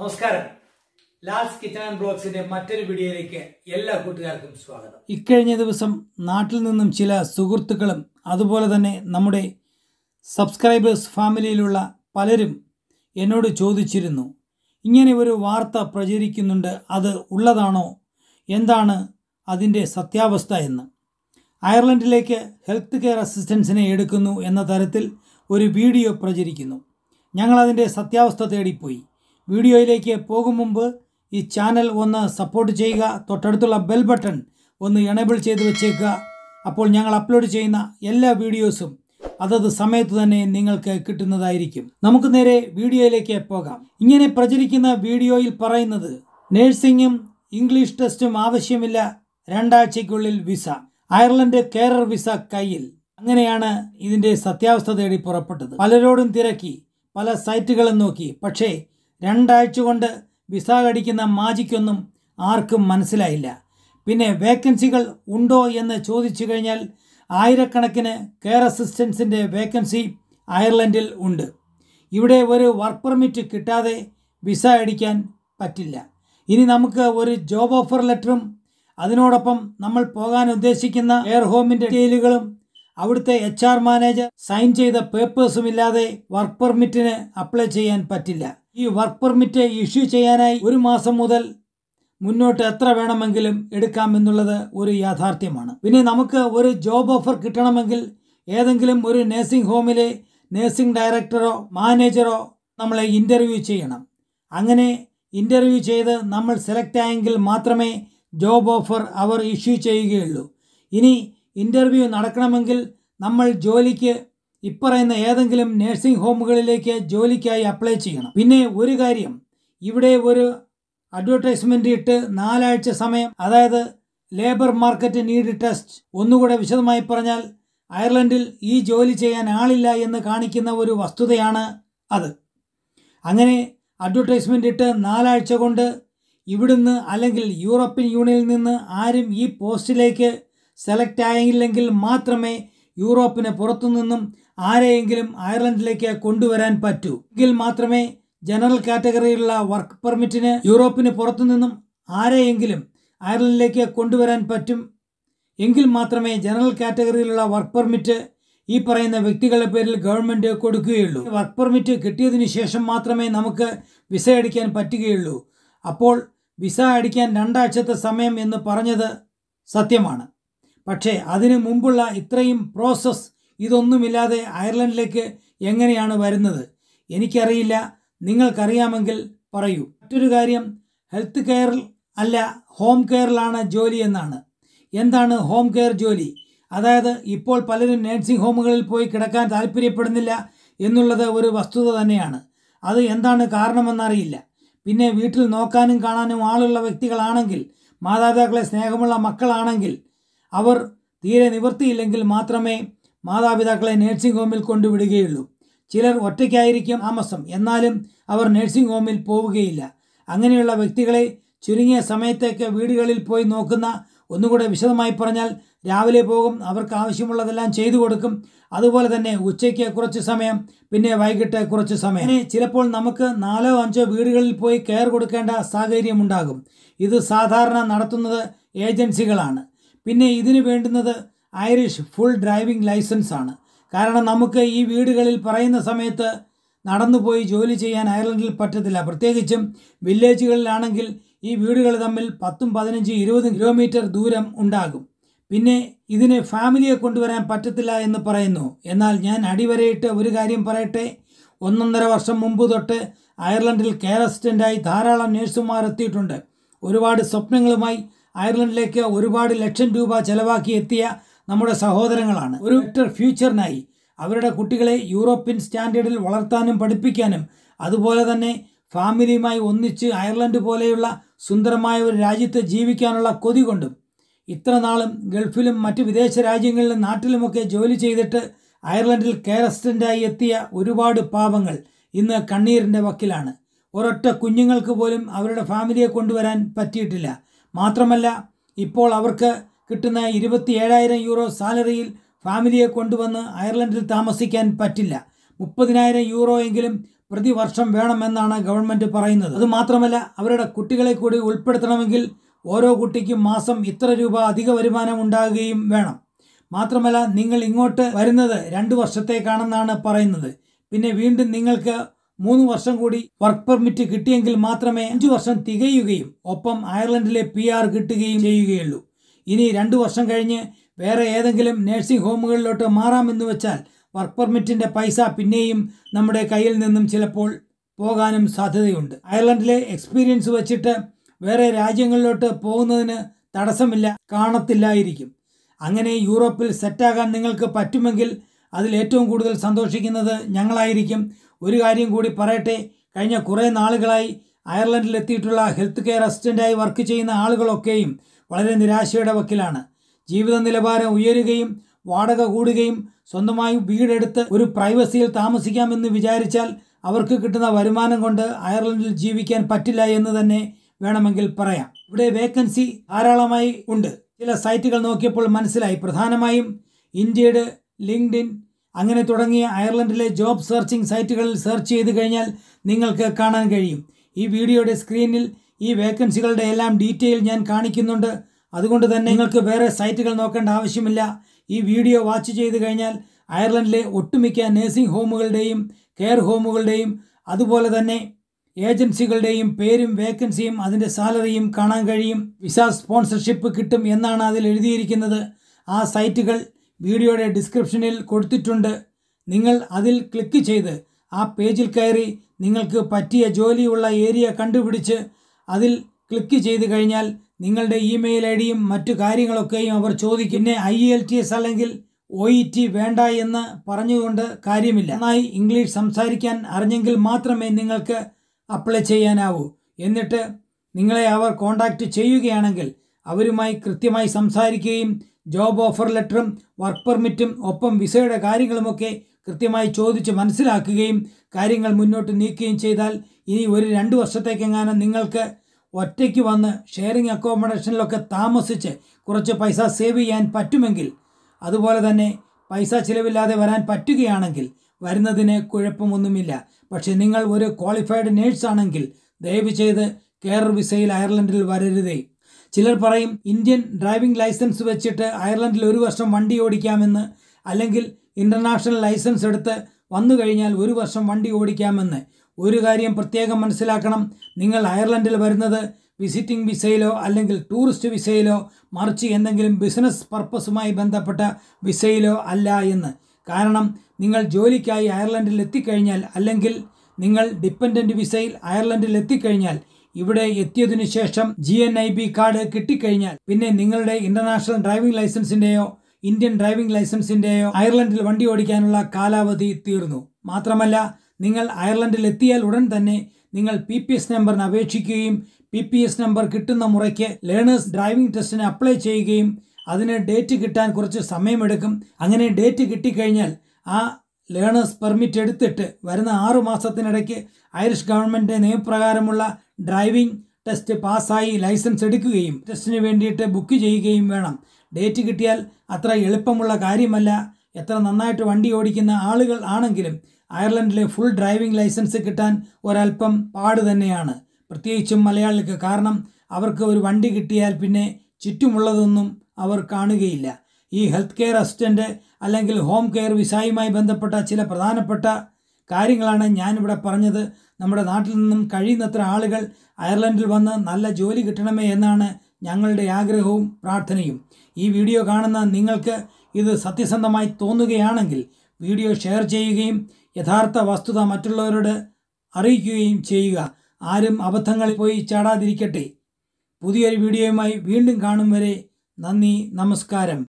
നമസ്കാരം Lal's kitchen and ബ്ലോഗ്സിന്റെ മറ്റൊരു വീഡിയോയിലേക്ക് എല്ലാ കൂട്ടുകാർക്കും സ്വാഗതം ഇക്കഴിഞ്ഞ ദിവസം നാട്ടിൽ നിന്നും ചില സുഹൃത്തുക്കളും അതുപോലെ തന്നെ നമ്മുടെ സബ്സ്ക്രൈബേഴ്സ് ഫാമിലിയിലുള്ള പലരും എന്നോട് ചോദിച്ചിരുന്നു ഇങ്ങനെ ഒരു വാർത്ത പ്രചരിക്കുന്നുണ്ട് അത് ഉള്ളതാണോ എന്താണ് അതിൻ്റെ സത്യാവസ്ഥ എന്ന് അയർലൻഡിലേക്ക് ഹെൽത്ത് കെയർ അസിസ്റ്റൻസിനെ എടുക്കുന്നു എന്ന തരത്തിൽ ഒരു വീഡിയോ പ്രചരിക്കുന്നു ഞങ്ങളതിൻ്റെ സത്യാവസ്ഥ തേടിപ്പോയി വീഡിയോയിലേക്ക് പോകും മുമ്പ് ഈ ചാനൽ ഒന്ന് സപ്പോർട്ട് ചെയ്യുക തൊട്ടടുത്തുള്ള ബെൽ ബട്ടൺ ഒന്ന് എനേബിൾ ചെയ്ത് വെച്ചേക്കുക അപ്പോൾ ഞങ്ങൾ അപ്ലോഡ് ചെയ്യുന്ന എല്ലാ വീഡിയോസും അതത് സമയത്ത് തന്നെ നിങ്ങൾക്ക് കിട്ടുന്നതായിരിക്കും നമുക്ക് നേരെ വീഡിയോയിലേക്ക് പോകാം ഇങ്ങനെ പ്രചരിക്കുന്ന വീഡിയോയിൽ പറയുന്നത് നഴ്സിംഗും ഇംഗ്ലീഷ് ടെസ്റ്റും ആവശ്യമില്ല രണ്ടാഴ്ചയ്ക്കുള്ളിൽ വിസ അയർലൻഡ് കെയറർ വിസ കയ്യിൽ അങ്ങനെയാണ് ഇതിന്റെ സത്യാവസ്ഥ തേടി പുറപ്പെട്ടത് പലരോടും തിരക്കി പല സൈറ്റുകളും നോക്കി പക്ഷേ രണ്ടാഴ്ച കൊണ്ട് വിസ കടിക്കുന്ന മാജിക്കൊന്നും ആർക്കും മനസ്സിലായില്ല പിന്നെ വേക്കൻസികൾ ഉണ്ടോ എന്ന് ചോദിച്ചു കഴിഞ്ഞാൽ ആയിരക്കണക്കിന് കെയർ അസിസ്റ്റൻസിൻ്റെ വേക്കൻസി അയർലൻഡിൽ ഉണ്ട് ഇവിടെ ഒരു വർക്ക് പെർമിറ്റ് കിട്ടാതെ വിസ അടിക്കാൻ പറ്റില്ല ഇനി നമുക്ക് ഒരു ജോബ് ഓഫർ ലെറ്ററും അതിനോടൊപ്പം നമ്മൾ പോകാൻ ഉദ്ദേശിക്കുന്ന കെയർ ഹോമിൻ്റെ ഡീറ്റെയിലുകളും അവിടുത്തെ എച്ച് ആർ മാനേജർ സൈൻ ചെയ്ത പേപ്പേഴ്സും ഇല്ലാതെ വർക്ക് പെർമിറ്റിന് അപ്ലൈ ചെയ്യാൻ പറ്റില്ല ഈ വർക്ക് പെർമിറ്റ് ഇഷ്യൂ ചെയ്യാനായി ഒരു മാസം മുതൽ മുന്നോട്ട് എത്ര വേണമെങ്കിലും എടുക്കാം എന്നുള്ളത് ഒരു യാഥാർത്ഥ്യമാണ് പിന്നെ നമുക്ക് ഒരു ജോബ് ഓഫർ കിട്ടണമെങ്കിൽ ഏതെങ്കിലും ഒരു നഴ്സിംഗ് ഹോമിലെ നഴ്സിംഗ് ഡയറക്ടറോ മാനേജറോ നമ്മളെ ഇൻ്റർവ്യൂ ചെയ്യണം അങ്ങനെ ഇൻ്റർവ്യൂ ചെയ്ത് നമ്മൾ സെലക്ട് ആയെങ്കിൽ മാത്രമേ ജോബ് ഓഫർ അവർ ഇഷ്യൂ ചെയ്യുകയുള്ളൂ ഇനി ഇൻ്റർവ്യൂ നടക്കണമെങ്കിൽ നമ്മൾ ജോലിക്ക് ഇപ്പറയുന്ന ഏതെങ്കിലും നഴ്സിംഗ് ഹോമുകളിലേക്ക് ജോലിക്കായി അപ്ലൈ ചെയ്യണം പിന്നെ ഒരു കാര്യം ഇവിടെ ഒരു അഡ്വർടൈസ്മെൻ്റ് ഇട്ട് നാലാഴ്ച സമയം അതായത് ലേബർ മാർക്കറ്റ് നീഡ് ടെസ്റ്റ് ഒന്നുകൂടെ വിശദമായി പറഞ്ഞാൽ അയർലൻഡിൽ ഈ ജോലി ചെയ്യാൻ ആളില്ല എന്ന് കാണിക്കുന്ന ഒരു വസ്തുതയാണ് അത് അങ്ങനെ അഡ്വർടൈസ്മെൻ്റ് ഇട്ട് നാലാഴ്ച കൊണ്ട് ഇവിടുന്ന് അല്ലെങ്കിൽ യൂറോപ്യൻ യൂണിയനിൽ നിന്ന് ആരും ഈ പോസ്റ്റിലേക്ക് സെലക്ട് ആയില്ലെങ്കിൽ മാത്രമേ യൂറോപ്പിന് പുറത്തുനിന്നും ആരെയെങ്കിലും അയർലൻഡിലേക്ക് കൊണ്ടുവരാൻ പറ്റൂ എങ്കിൽ മാത്രമേ ജനറൽ കാറ്റഗറിയിലുള്ള വർക്ക് പെർമിറ്റിന് യൂറോപ്പിന് പുറത്തുനിന്നും ആരെയെങ്കിലും അയർലൻഡിലേക്ക് കൊണ്ടുവരാൻ പറ്റും എങ്കിൽ മാത്രമേ ജനറൽ കാറ്റഗറിയിലുള്ള വർക്ക് പെർമിറ്റ് ഈ പറയുന്ന വ്യക്തികളുടെ പേരിൽ ഗവൺമെൻറ് കൊടുക്കുകയുള്ളൂ വർക്ക് പെർമിറ്റ് കിട്ടിയതിനു ശേഷം മാത്രമേ നമുക്ക് വിസ അടിക്കാൻ പറ്റുകയുള്ളൂ അപ്പോൾ വിസ അടിക്കാൻ രണ്ടാഴ്ചത്തെ സമയം എന്ന് പറഞ്ഞത് സത്യമാണ് പക്ഷേ അതിനു മുമ്പുള്ള ഇത്രയും പ്രോസസ്സ് ഇതൊന്നുമില്ലാതെ അയർലൻഡിലേക്ക് എങ്ങനെയാണ് വരുന്നത് എനിക്കറിയില്ല നിങ്ങൾക്കറിയാമെങ്കിൽ പറയൂ മറ്റൊരു കാര്യം ഹെൽത്ത് കെയറിൽ അല്ല ഹോം കെയറിലാണ് ജോലി എന്നാണ് എന്താണ് ഹോം കെയർ ജോലി അതായത് ഇപ്പോൾ പലരും നഴ്സിംഗ് ഹോമുകളിൽ പോയി കിടക്കാൻ താല്പര്യപ്പെടുന്നില്ല എന്നുള്ളത് ഒരു വസ്തുത തന്നെയാണ് അത് എന്താണ് കാരണമെന്നറിയില്ല പിന്നെ വീട്ടിൽ നോക്കാനും കാണാനും ആളുള്ള വ്യക്തികളാണെങ്കിൽ മാതാപിതാക്കളെ സ്നേഹമുള്ള മക്കളാണെങ്കിൽ അവർ തീരെ നിവൃത്തിയില്ലെങ്കിൽ മാത്രമേ മാതാപിതാക്കളെ നഴ്സിംഗ് ഹോമിൽ കൊണ്ടുവിടുകയുള്ളൂ ചിലർ ഒറ്റയ്ക്കായിരിക്കും താമസം എന്നാലും അവർ നഴ്സിംഗ് ഹോമിൽ പോവുകയില്ല അങ്ങനെയുള്ള വ്യക്തികളെ ചുരുങ്ങിയ സമയത്തേക്ക് വീടുകളിൽ പോയി നോക്കുന്ന ഒന്നുകൂടെ വിശദമായി പറഞ്ഞാൽ രാവിലെ പോകും അവർക്ക് ആവശ്യമുള്ളതെല്ലാം ചെയ്തു കൊടുക്കും അതുപോലെ തന്നെ ഉച്ചയ്ക്ക് കുറച്ച് സമയം പിന്നെ വൈകിട്ട് കുറച്ച് സമയം അങ്ങനെ ചിലപ്പോൾ നമുക്ക് നാലോ അഞ്ചോ വീടുകളിൽ പോയി കെയർ കൊടുക്കേണ്ട സാഹചര്യമുണ്ടാകും ഇത് സാധാരണ നടത്തുന്നത് ഏജൻസികളാണ് പിന്നെ ഇതിന് വേണ്ടുന്നത് ഐറിഷ് ഫുൾ ഡ്രൈവിംഗ് ലൈസൻസ് ആണ് കാരണം നമുക്ക് ഈ വീടുകളിൽ പറയുന്ന സമയത്ത് നടന്നുപോയി ജോലി ചെയ്യാൻ അയർലൻഡിൽ പറ്റത്തില്ല പ്രത്യേകിച്ചും വില്ലേജുകളിലാണെങ്കിൽ ഈ വീടുകൾ തമ്മിൽ പത്തും പതിനഞ്ചും ഇരുപതും കിലോമീറ്റർ ദൂരം ഉണ്ടാകും പിന്നെ ഇതിന് ഫാമിലിയെ കൊണ്ടുവരാൻ പറ്റത്തില്ല എന്ന് പറയുന്നു എന്നാൽ ഞാൻ അടിവരയിട്ട് ഒരു കാര്യം പറയട്ടെ ഒന്നൊന്നര വർഷം മുമ്പ് തൊട്ട് അയർലൻഡിൽ കെയർ അസിസ്റ്റൻ്റായി ധാരാളം നേഴ്സുമാർ എത്തിയിട്ടുണ്ട് ഒരുപാട് സ്വപ്നങ്ങളുമായി അയർലൻഡിലേക്ക് ഒരുപാട് ലക്ഷം രൂപ ചെലവാക്കി എത്തിയ നമ്മുടെ സഹോദരങ്ങളാണ് ഒരു ബെറ്റർ ഫ്യൂച്ചറിനായി അവരുടെ കുട്ടികളെ യൂറോപ്യൻ സ്റ്റാൻഡേർഡിൽ വളർത്താനും പഠിപ്പിക്കാനും അതുപോലെ തന്നെ ഫാമിലിയുമായി ഒന്നിച്ച് അയർലൻഡ് പോലെയുള്ള സുന്ദരമായ ഒരു രാജ്യത്ത് ജീവിക്കാനുള്ള കൊതി കൊണ്ടും ഇത്ര നാളും ഗൾഫിലും മറ്റ് വിദേശ രാജ്യങ്ങളിലും നാട്ടിലുമൊക്കെ ജോലി ചെയ്തിട്ട് അയർലൻഡിൽ കെയർ അസിസ്റ്റൻ്റായി എത്തിയ ഒരുപാട് പാവങ്ങൾ ഇന്ന് കണ്ണീരിൻ്റെ വക്കിലാണ് ഒരൊറ്റ കുഞ്ഞുങ്ങൾക്ക് പോലും അവരുടെ ഫാമിലിയെ കൊണ്ടുവരാൻ പറ്റിയിട്ടില്ല മാത്രമല്ല ഇപ്പോൾ അവർക്ക് കിട്ടുന്ന ഇരുപത്തി ഏഴായിരം യൂറോ സാലറിയിൽ ഫാമിലിയെ കൊണ്ടുവന്ന് അയർലൻഡിൽ താമസിക്കാൻ പറ്റില്ല മുപ്പതിനായിരം യൂറോ എങ്കിലും പ്രതിവർഷം വേണമെന്നാണ് ഗവൺമെന്റ് പറയുന്നത് അത് മാത്രമല്ല അവരുടെ കുട്ടികളെ കൂടി ഉൾപ്പെടുത്തണമെങ്കിൽ ഓരോ കുട്ടിക്കും മാസം ഇത്ര രൂപ അധിക വരുമാനം ഉണ്ടാകുകയും വേണം മാത്രമല്ല നിങ്ങൾ ഇങ്ങോട്ട് വരുന്നത് രണ്ട് വർഷത്തേക്കാണെന്നാണ് പറയുന്നത് പിന്നെ വീണ്ടും നിങ്ങൾക്ക് മൂന്ന് വർഷം കൂടി വർക്ക് പെർമിറ്റ് കിട്ടിയെങ്കിൽ മാത്രമേ അഞ്ചു വർഷം തികയുകയും ഒപ്പം അയർലൻഡിലെ പി ആർ കിട്ടുകയും ചെയ്യുകയുള്ളൂ ഇനി രണ്ടു വർഷം കഴിഞ്ഞ് വേറെ ഏതെങ്കിലും നഴ്സിംഗ് ഹോമുകളിലോട്ട് മാറാമെന്ന് വെച്ചാൽ വർക്ക് പെർമിറ്റിന്റെ പൈസ പിന്നെയും നമ്മുടെ കയ്യിൽ നിന്നും ചിലപ്പോൾ പോകാനും സാധ്യതയുണ്ട് അയർലൻഡിലെ എക്സ്പീരിയൻസ് വെച്ചിട്ട് വേറെ രാജ്യങ്ങളിലോട്ട് പോകുന്നതിന് തടസ്സമില്ല കാണത്തില്ലായിരിക്കും അങ്ങനെ യൂറോപ്പിൽ സെറ്റാകാൻ നിങ്ങൾക്ക് പറ്റുമെങ്കിൽ അതിൽ ഏറ്റവും കൂടുതൽ സന്തോഷിക്കുന്നത് ഞങ്ങളായിരിക്കും ഒരു കാര്യം കൂടി പറയട്ടെ കഴിഞ്ഞ കുറേ നാളുകളായി അയർലൻഡിൽ എത്തിയിട്ടുള്ള ഹെൽത്ത് കെയർ അസിസ്റ്റൻ്റായി വർക്ക് ചെയ്യുന്ന ആളുകളൊക്കെയും വളരെ നിരാശയുടെ വക്കിലാണ് ജീവിത നിലവാരം ഉയരുകയും വാടക കൂടുകയും സ്വന്തമായി വീടെടുത്ത് ഒരു പ്രൈവസിയിൽ താമസിക്കാമെന്ന് വിചാരിച്ചാൽ അവർക്ക് കിട്ടുന്ന വരുമാനം കൊണ്ട് അയർലൻഡിൽ ജീവിക്കാൻ പറ്റില്ല എന്ന് തന്നെ വേണമെങ്കിൽ പറയാം ഇവിടെ വേക്കൻസി ധാരാളമായി ഉണ്ട് ചില സൈറ്റുകൾ നോക്കിയപ്പോൾ മനസ്സിലായി പ്രധാനമായും ഇന്ത്യയുടെ ലിങ്ക്ഡിൻ അങ്ങനെ തുടങ്ങിയ അയർലൻഡിലെ ജോബ് സെർച്ചിങ് സൈറ്റുകളിൽ സെർച്ച് ചെയ്ത് കഴിഞ്ഞാൽ നിങ്ങൾക്ക് കാണാൻ കഴിയും ഈ വീഡിയോയുടെ സ്ക്രീനിൽ ഈ വേക്കൻസികളുടെ എല്ലാം ഡീറ്റെയിൽ ഞാൻ കാണിക്കുന്നുണ്ട് അതുകൊണ്ട് തന്നെ നിങ്ങൾക്ക് വേറെ സൈറ്റുകൾ നോക്കേണ്ട ആവശ്യമില്ല ഈ വീഡിയോ വാച്ച് ചെയ്ത് കഴിഞ്ഞാൽ അയർലൻഡിലെ ഒട്ടുമിക്ക നഴ്സിംഗ് ഹോമുകളുടെയും കെയർ ഹോമുകളുടെയും അതുപോലെ തന്നെ ഏജൻസികളുടെയും പേരും വേക്കൻസിയും അതിൻ്റെ സാലറിയും കാണാൻ കഴിയും വിസ സ്പോൺസർഷിപ്പ് കിട്ടും എന്നാണ് അതിൽ എഴുതിയിരിക്കുന്നത് ആ സൈറ്റുകൾ വീഡിയോയുടെ ഡിസ്ക്രിപ്ഷനിൽ കൊടുത്തിട്ടുണ്ട് നിങ്ങൾ അതിൽ ക്ലിക്ക് ചെയ്ത് ആ പേജിൽ കയറി നിങ്ങൾക്ക് പറ്റിയ ജോലിയുള്ള ഏരിയ കണ്ടുപിടിച്ച് അതിൽ ക്ലിക്ക് ചെയ്ത് കഴിഞ്ഞാൽ നിങ്ങളുടെ ഇമെയിൽ ഐ ഡിയും മറ്റു കാര്യങ്ങളൊക്കെയും അവർ ചോദിക്കും പിന്നെ ഐ എൽ ടി എസ് അല്ലെങ്കിൽ ഒ ഇ ടി വേണ്ട എന്ന് പറഞ്ഞുകൊണ്ട് കാര്യമില്ല നന്നായി ഇംഗ്ലീഷ് സംസാരിക്കാൻ അറിഞ്ഞെങ്കിൽ മാത്രമേ നിങ്ങൾക്ക് അപ്ലൈ ചെയ്യാനാവൂ എന്നിട്ട് നിങ്ങളെ അവർ കോണ്ടാക്റ്റ് ചെയ്യുകയാണെങ്കിൽ അവരുമായി കൃത്യമായി സംസാരിക്കുകയും ജോബ് ഓഫർ ലെറ്ററും വർക്ക് പെർമിറ്റും ഒപ്പം വിസയുടെ കാര്യങ്ങളുമൊക്കെ കൃത്യമായി ചോദിച്ച് മനസ്സിലാക്കുകയും കാര്യങ്ങൾ മുന്നോട്ട് നീക്കുകയും ചെയ്താൽ ഇനി ഒരു രണ്ട് വർഷത്തേക്കെങ്ങാനും നിങ്ങൾക്ക് ഒറ്റയ്ക്ക് വന്ന് ഷെയറിംഗ് അക്കോമഡേഷനിലൊക്കെ താമസിച്ച് കുറച്ച് പൈസ സേവ് ചെയ്യാൻ പറ്റുമെങ്കിൽ അതുപോലെ തന്നെ പൈസ ചിലവില്ലാതെ വരാൻ പറ്റുകയാണെങ്കിൽ വരുന്നതിന് കുഴപ്പമൊന്നുമില്ല പക്ഷേ നിങ്ങൾ ഒരു ക്വാളിഫൈഡ് നേഴ്സ് ആണെങ്കിൽ ദയവ് ചെയ്ത് കെയർ വിസയിൽ അയർലൻഡിൽ വരരുതേ ചിലർ പറയും ഇന്ത്യൻ ഡ്രൈവിംഗ് ലൈസൻസ് വെച്ചിട്ട് അയർലൻഡിൽ ഒരു വർഷം വണ്ടി ഓടിക്കാമെന്ന് അല്ലെങ്കിൽ ഇൻ്റർനാഷണൽ ലൈസൻസ് എടുത്ത് വന്നു കഴിഞ്ഞാൽ ഒരു വർഷം വണ്ടി ഓടിക്കാമെന്ന് ഒരു കാര്യം പ്രത്യേകം മനസ്സിലാക്കണം നിങ്ങൾ അയർലൻഡിൽ വരുന്നത് വിസിറ്റിംഗ് വിസയിലോ അല്ലെങ്കിൽ ടൂറിസ്റ്റ് വിസയിലോ മറിച്ച് എന്തെങ്കിലും ബിസിനസ് പർപ്പസുമായി ബന്ധപ്പെട്ട വിസയിലോ അല്ല എന്ന് കാരണം നിങ്ങൾ ജോലിക്കായി അയർലൻഡിൽ എത്തിക്കഴിഞ്ഞാൽ അല്ലെങ്കിൽ നിങ്ങൾ ഡിപ്പെൻഡൻറ്റ് വിസയിൽ അയർലൻഡിൽ എത്തിക്കഴിഞ്ഞാൽ ഇവിടെ എത്തിയതിനു ശേഷം G N I B card കിട്ടിക്കഴിഞ്ഞാൽ പിന്നെ നിങ്ങളുടെ ഇന്റർനാഷണൽ ഡ്രൈവിംഗ് ലൈസൻസിന്റെയോ ഇന്ത്യൻ ഡ്രൈവിംഗ് ലൈസൻസിന്റെയോ അയർലൻഡിൽ വണ്ടി ഓടിക്കാനുള്ള കാലാവധി തീർന്നു മാത്രമല്ല നിങ്ങൾ അയർലൻഡിൽ എത്തിയാൽ ഉടൻ തന്നെ നിങ്ങൾ പി പി എസ് നമ്പറിന് അപേക്ഷിക്കുകയും പി പി എസ് നമ്പർ കിട്ടുന്ന മുറയ്ക്ക് ലേണേഴ്സ് ഡ്രൈവിംഗ് ടെസ്റ്റിന് അപ്ലൈ ചെയ്യുകയും അതിന് ഡേറ്റ് കിട്ടാൻ കുറച്ച് സമയമെടുക്കും അങ്ങനെ ഡേറ്റ് കിട്ടിക്കഴിഞ്ഞാൽ ആ ലേണേഴ്സ് പെർമിറ്റ് എടുത്തിട്ട് വരുന്ന ആറു മാസത്തിനിടയ്ക്ക് ഐറിഷ് ഗവൺമെൻറ് നിയമപ്രകാരമുള്ള ഡ്രൈവിംഗ് ടെസ്റ്റ് പാസ്സായി ലൈസൻസ് എടുക്കുകയും ടെസ്റ്റിന് വേണ്ടിയിട്ട് ബുക്ക് ചെയ്യുകയും വേണം ഡേറ്റ് കിട്ടിയാൽ അത്ര എളുപ്പമുള്ള കാര്യമല്ല എത്ര നന്നായിട്ട് വണ്ടി ഓടിക്കുന്ന ആളുകൾ ആണെങ്കിലും അയർലൻഡിലെ ഫുൾ ഡ്രൈവിംഗ് ലൈസൻസ് കിട്ടാൻ ഒരല്പം പാട് തന്നെയാണ് പ്രത്യേകിച്ചും മലയാളികൾക്ക് കാരണം അവർക്ക് ഒരു വണ്ടി കിട്ടിയാൽ പിന്നെ ചുറ്റുമുള്ളതൊന്നും അവർ കാണുകയില്ല ഈ ഹെൽത്ത് കെയർ അസിസ്റ്റൻ്റ് അല്ലെങ്കിൽ ഹോം കെയർ വിസയുമായി ബന്ധപ്പെട്ട ചില പ്രധാനപ്പെട്ട കാര്യങ്ങളാണ് ഞാനിവിടെ പറഞ്ഞത് നമ്മുടെ നാട്ടിൽ നിന്നും കഴിയുന്നത്ര ആളുകൾ അയർലൻഡിൽ വന്ന് നല്ല ജോലി കിട്ടണമേ എന്നാണ് ഞങ്ങളുടെ ആഗ്രഹവും പ്രാർത്ഥനയും ഈ വീഡിയോ കാണുന്ന നിങ്ങൾക്ക് ഇത് സത്യസന്ധമായി തോന്നുകയാണെങ്കിൽ വീഡിയോ ഷെയർ ചെയ്യുകയും യഥാർത്ഥ വസ്തുത മറ്റുള്ളവരോട് അറിയിക്കുകയും ചെയ്യുക ആരും അബദ്ധങ്ങളിൽ പോയി ചാടാതിരിക്കട്ടെ പുതിയൊരു വീഡിയോയുമായി വീണ്ടും കാണും വരെ നന്ദി നമസ്കാരം